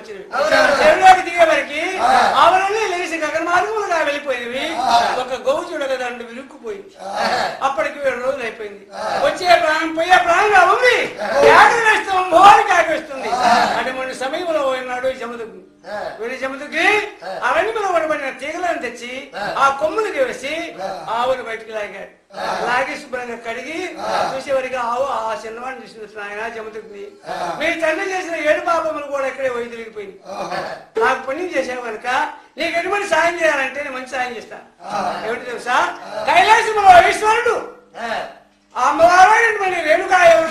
వచ్చినవి అవునవును. చెరువులోకి దిగేవరికి ఆవరణి లేచి గగన మార్గములుగా వెళ్ళిపోయినవి ఒక గోవు చూడగా దాంట్లో విరుక్కుపోయింది అప్పటికి ఏడు రోజులు అయిపోయింది వచ్చే ప్రాణం పోయే ప్రాణంగా ఉంది కేకలు వేస్తాం మోహన్ కేక వేస్తుంది అటువంటి సమయంలో పోయినాడు జమదుకు వీరి జమదుకి అరణ్యంలో పడబడిన తీగలను తెచ్చి ఆ కొమ్ములకి వేసి ఆవును బయటికి లాగాడు లాగి శుభ్రంగా కడిగి చూసేవారికి ఆవు ఆ చిన్నవాడిని చూసిన ఆయన జమదుకుని మీ తండ్రి చేసిన ఏడు పాపములు కూడా ఇక్కడే పోయి తిరిగిపోయింది నాకు పుణ్యం చేసావు కనుక నీకు ఎటువంటి సాయం చేయాలంటే నేను మంచి సాయం చేస్తా ఏమిటి తెలుసా కైలాసంలో ఈశ్వరుడు ఆ అమ్మవారైనటువంటి రేణుకా ఎవరు